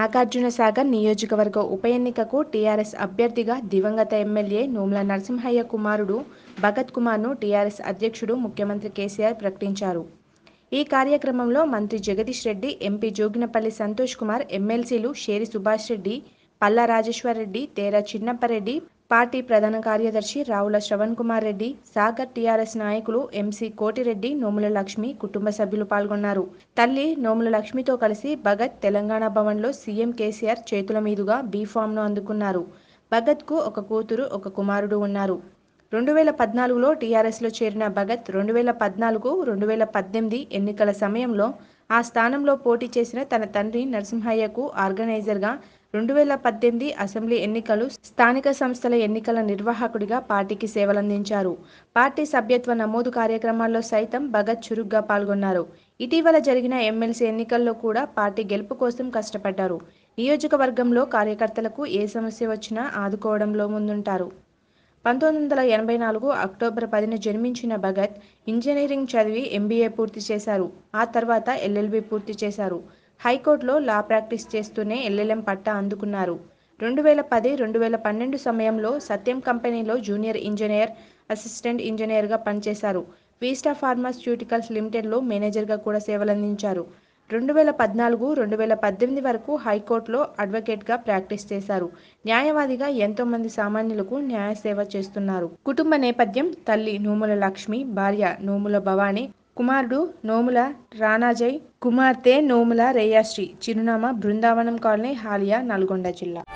నాగార్జున సాగర్ నియోజకవర్గ ఉప ఎన్నికకు టీఆర్ఎస్ అభ్యర్థిగా దివంగత ఎమ్మెల్యే నోముల నరసింహయ్య కుమారుడు భగత్ కుమార్ను టీఆర్ఎస్ అధ్యక్షుడు ముఖ్యమంత్రి కేసీఆర్ ప్రకటించారు ఈ కార్యక్రమంలో మంత్రి జగదీష్ రెడ్డి ఎంపీ జోగినపల్లి సంతోష్ కుమార్ ఎమ్మెల్సీలు షేరి సుభాష్ రెడ్డి పల్లా రాజేశ్వర్ రెడ్డి తేరా చిన్నప్పరెడ్డి పార్టీ ప్రధాన కార్యదర్శి రావుల శ్రవణ్ కుమార్ రెడ్డి సాగర్ టీఆర్ఎస్ నాయకులు ఎంసీ కోటిరెడ్డి నోముల లక్ష్మి కుటుంబ సభ్యులు పాల్గొన్నారు తల్లి నోముల లక్ష్మితో కలిసి భగత్ తెలంగాణ భవన్లో సీఎం కేసీఆర్ చేతుల మీదుగా బీఫామ్ను అందుకున్నారు భగత్కు ఒక కూతురు ఒక కుమారుడు ఉన్నారు రెండు వేల పద్నాలుగులో టీఆర్ఎస్లో చేరిన భగత్ రెండు వేల పద్నాలుగు రెండు వేల పద్దెనిమిది ఎన్నికల సమయంలో ఆ స్థానంలో పోటీ చేసిన తన తండ్రి నరసింహయ్యకు ఆర్గనైజర్గా రెండు వేల పద్దెనిమిది అసెంబ్లీ ఎన్నికలు స్థానిక సంస్థల ఎన్నికల నిర్వాహకుడిగా పార్టీకి సేవలందించారు పార్టీ సభ్యత్వ నమోదు కార్యక్రమాల్లో సైతం భగత్ చురుగ్గా పాల్గొన్నారు ఇటీవల జరిగిన ఎమ్మెల్సీ ఎన్నికల్లో కూడా పార్టీ గెలుపు కోసం కష్టపడ్డారు నియోజకవర్గంలో కార్యకర్తలకు ఏ సమస్య వచ్చినా ఆదుకోవడంలో ముందుంటారు పంతొమ్మిది వందల ఎనభై నాలుగు అక్టోబర్ పదిన జన్మించిన భగత్ ఇంజనీరింగ్ చదివి ఎంబీఏ పూర్తి చేశారు ఆ తర్వాత ఎల్ఎల్బి పూర్తి చేశారు హైకోర్టులో లా ప్రాక్టీస్ చేస్తూనే ఎల్ఎల్ఎం పట్టా అందుకున్నారు రెండు వేల పది రెండు వేల పన్నెండు సమయంలో సత్యం కంపెనీలో జూనియర్ ఇంజనీర్ అసిస్టెంట్ ఇంజనీర్గా పనిచేశారు వీస్టా ఫార్మాస్యూటికల్స్ లిమిటెడ్లో మేనేజర్గా కూడా సేవలందించారు రెండు వేల పద్నాలుగు రెండు వేల పద్దెనిమిది వరకు హైకోర్టులో అడ్వకేట్గా ప్రాక్టీస్ చేశారు న్యాయవాదిగా ఎంతో మంది సామాన్యులకు న్యాయ సేవ చేస్తున్నారు కుటుంబ నేపథ్యం తల్లి నోముల లక్ష్మి భార్య నోముల భవానీ కుమారుడు నోముల రానాజయ్ కుమార్తె నోముల రేయాశ్రీ చిరునామా బృందావనం కాలనీ హాలియా నల్గొండ జిల్లా